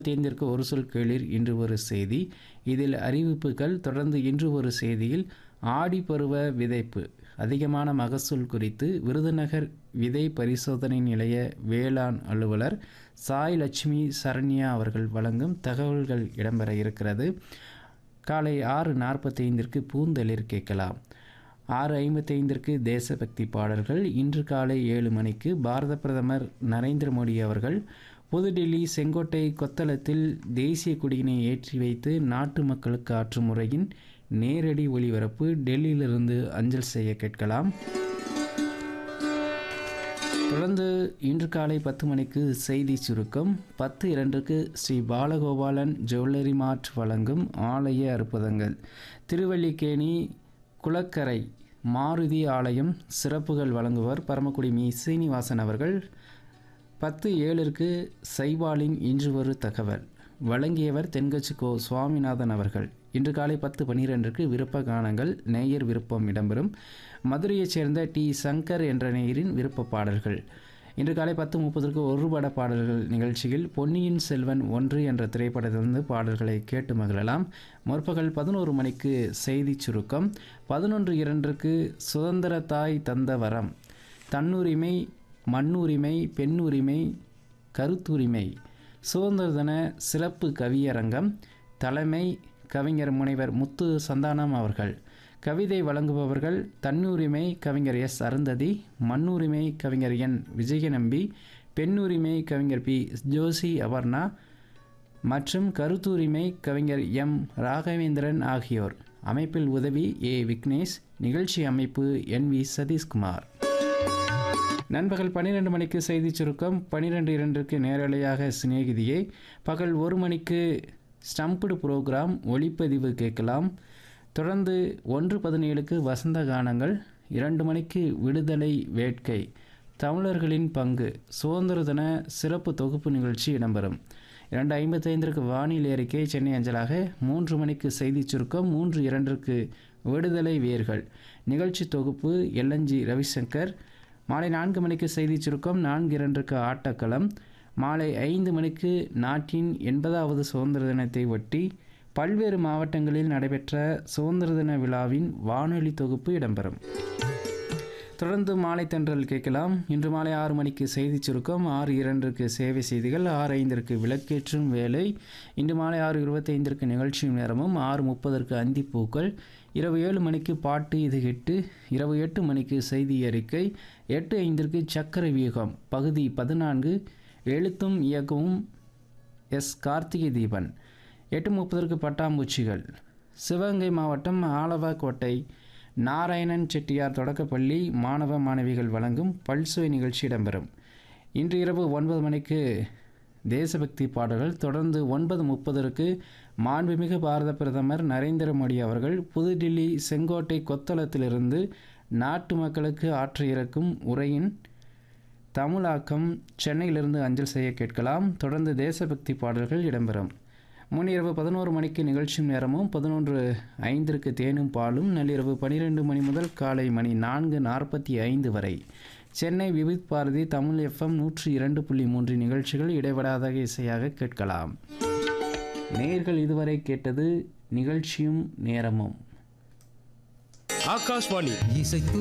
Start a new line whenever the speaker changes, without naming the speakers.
தேர்ந்திற்கு ஒரு சொல் கேளிர் இன்று ஒரு செய்தி இதில் அறிவிப்புகள் தொடர்ந்து இன்று ஒரு செய்தியில் ஆடி பருவ விதைப்பு அதிகமான மகசூல் குறித்து விருதுநகர் விதை பரிசோதனை நிலைய வேளாண் அலுவலர் சாய் லட்சுமி சரண்யா அவர்கள் வழங்கும் தகவல்கள் இடம்பெற இருக்கிறது காலை ஆறு நாற்பத்தைந்திற்கு பூந்தளிர் கேட்கலாம் ஆறு ஐம்பத்தைந்திற்கு தேசபக்தி பாடல்கள் இன்று காலை ஏழு மணிக்கு பாரத பிரதமர் நரேந்திர மோடி அவர்கள் புதுடில்லி செங்கோட்டை கொத்தளத்தில் தேசிய கொடியினை ஏற்றி வைத்து நாட்டு மக்களுக்கு ஆற்றும் முறையின் நேரடி ஒளிபரப்பு டெல்லியிலிருந்து அஞ்சல் செய்ய கேட்கலாம் தொடர்ந்து இன்று காலை பத்து மணிக்கு செய்தி சுருக்கம் பத்து இரண்டுக்கு ஸ்ரீ பாலகோபாலன் ஜுவல்லரி மார்ட் வழங்கும் ஆலய அற்புதங்கள் திருவல்லிக்கேணி குளக்கரை மாருதி ஆலயம் சிறப்புகள் வழங்குவர் பரமக்குடி மீ சீனிவாசன் அவர்கள் பத்து ஏழிற்கு சைபாலின் இன்று ஒரு தகவல் வழங்கியவர் தென்கட்சி கோ சுவாமிநாதன் அவர்கள் இன்று காலை பத்து பன்னிரெண்டுக்கு விருப்ப கானங்கள் நேயர் விருப்பம் இடம்பெறும் மதுரையைச் சேர்ந்த டி சங்கர் என்ற நேயரின் விருப்ப பாடல்கள் இன்று காலை பத்து முப்பதற்கு ஒரு பட பாடல்கள் நிகழ்ச்சியில் பொன்னியின் செல்வன் ஒன்று என்ற திரைப்படத்திலிருந்து பாடல்களை கேட்டு மகிழலாம் முற்பகல் பதினோரு மணிக்கு செய்தி சுருக்கம் பதினொன்று இரண்டுக்கு சுதந்திர தாய் தந்த வரம் தன்னுரிமை மண்ணுரிமை பெண்ணுரிமை கருத்துரிமை சுதந்திர தின சிறப்பு கவியரங்கம் தலைமை கவிஞர் முனைவர் முத்து சந்தானம் அவர்கள் கவிதை வழங்குபவர்கள் தன்னுரிமை கவிஞர் எஸ் அருந்ததி மண்ணுரிமை கவிஞர் என் விஜயநம்பி பெண்ணுரிமை கவிஞர் பி ஜோசி அபர்ணா மற்றும் கருத்துரிமை கவிஞர் எம் ராகவேந்திரன் ஆகியோர் அமைப்பில் உதவி ஏ விக்னேஷ் நிகழ்ச்சி அமைப்பு என் வி சதீஷ்குமார் நண்பகல் பன்னிரெண்டு மணிக்கு செய்தி சுருக்கம் பன்னிரெண்டு இரண்டுக்கு நேரலையாக சிநேகிதியை பகல் ஒரு மணிக்கு ஸ்டம்புடு புரோகிராம் ஒளிப்பதிவு கேட்கலாம் தொடர்ந்து ஒன்று பதினேழுக்கு வசந்த கானங்கள் இரண்டு மணிக்கு விடுதலை வேட்கை தமிழர்களின் பங்கு சுதந்திர தின சிறப்பு தொகுப்பு நிகழ்ச்சி இடம்பெறும் இரண்டு ஐம்பத்தைந்திற்கு வானிலை அறிக்கை சென்னை அஞ்சலாக மூன்று மணிக்கு செய்தி சுருக்கம் மூன்று இரண்டிற்கு விடுதலை வேர்கள் நிகழ்ச்சி தொகுப்பு எல்என்ஜி ரவிசங்கர் மாலை நான்கு மணிக்கு செய்தி சுருக்கம் நான்கு இரண்டுக்கு ஆட்டக்களம் மாலை ஐந்து மணிக்கு நாட்டின் எண்பதாவது சுதந்திர தினத்தை ஒட்டி பல்வேறு மாவட்டங்களில் நடைபெற்ற சுதந்திர தின விழாவின் வானொலி தொகுப்பு இடம்பெறும் தொடர்ந்து மாலை தென்றல் கேட்கலாம் இன்று மாலை ஆறு மணிக்கு செய்தி சுருக்கம் ஆறு இரண்டுக்கு சேவை செய்திகள் ஆறு ஐந்திற்கு விளக்கேற்றும் வேலை இன்று மாலை ஆறு இருபத்தைந்திற்கு நிகழ்ச்சி நேரமும் ஆறு முப்பதற்கு அந்திப்பூக்கள் இரவு ஏழு மணிக்கு பாட்டு இது எட்டு இரவு எட்டு மணிக்கு செய்தி அறிக்கை எட்டு ஐந்திற்கு சக்கர வியூகம் பகுதி பதினான்கு எழுத்தும் இயக்கமும் எஸ் கார்த்திகை தீபன் எட்டு முப்பதற்கு பட்டாம்பூச்சிகள் சிவகங்கை மாவட்டம் ஆலவக்கோட்டை நாராயணன் செட்டியார் தொடக்கப்பள்ளி மாணவ மாணவிகள் வழங்கும் பல்சுவை நிகழ்ச்சி இடம்பெறும் இன்று இரவு ஒன்பது மணிக்கு தேசபக்தி பாடல்கள் தொடர்ந்து ஒன்பது முப்பதற்கு மாண்புமிகு பாரத பிரதமர் நரேந்திர மோடி அவர்கள் புதுடில்லி செங்கோட்டை கொத்தளத்திலிருந்து நாட்டு மக்களுக்கு ஆற்ற இறக்கும் உரையின் தமிழாக்கம் சென்னையிலிருந்து அஞ்சல் செய்ய கேட்கலாம் தொடர்ந்து தேசபக்தி பாடல்கள் இடம்பெறும் முன்னிரவு பதினோரு மணிக்கு நிகழ்ச்சி நேரமும் பதினொன்று ஐந்திற்கு தேனும் பாலும் நள்ளிரவு பனிரெண்டு மணி முதல் காலை மணி நான்கு நாற்பத்தி ஐந்து வரை சென்னை விவித் பாரதி தமிழ் எஃப்எம் நூற்றி இரண்டு புள்ளி மூன்று நிகழ்ச்சிகள் இடைவிடாத இசையாக கேட்கலாம் நேர்கள் இதுவரை கேட்டது நிகழ்ச்சியும் நேரமும்
ஆகாஷ்வாணி
இசைத்து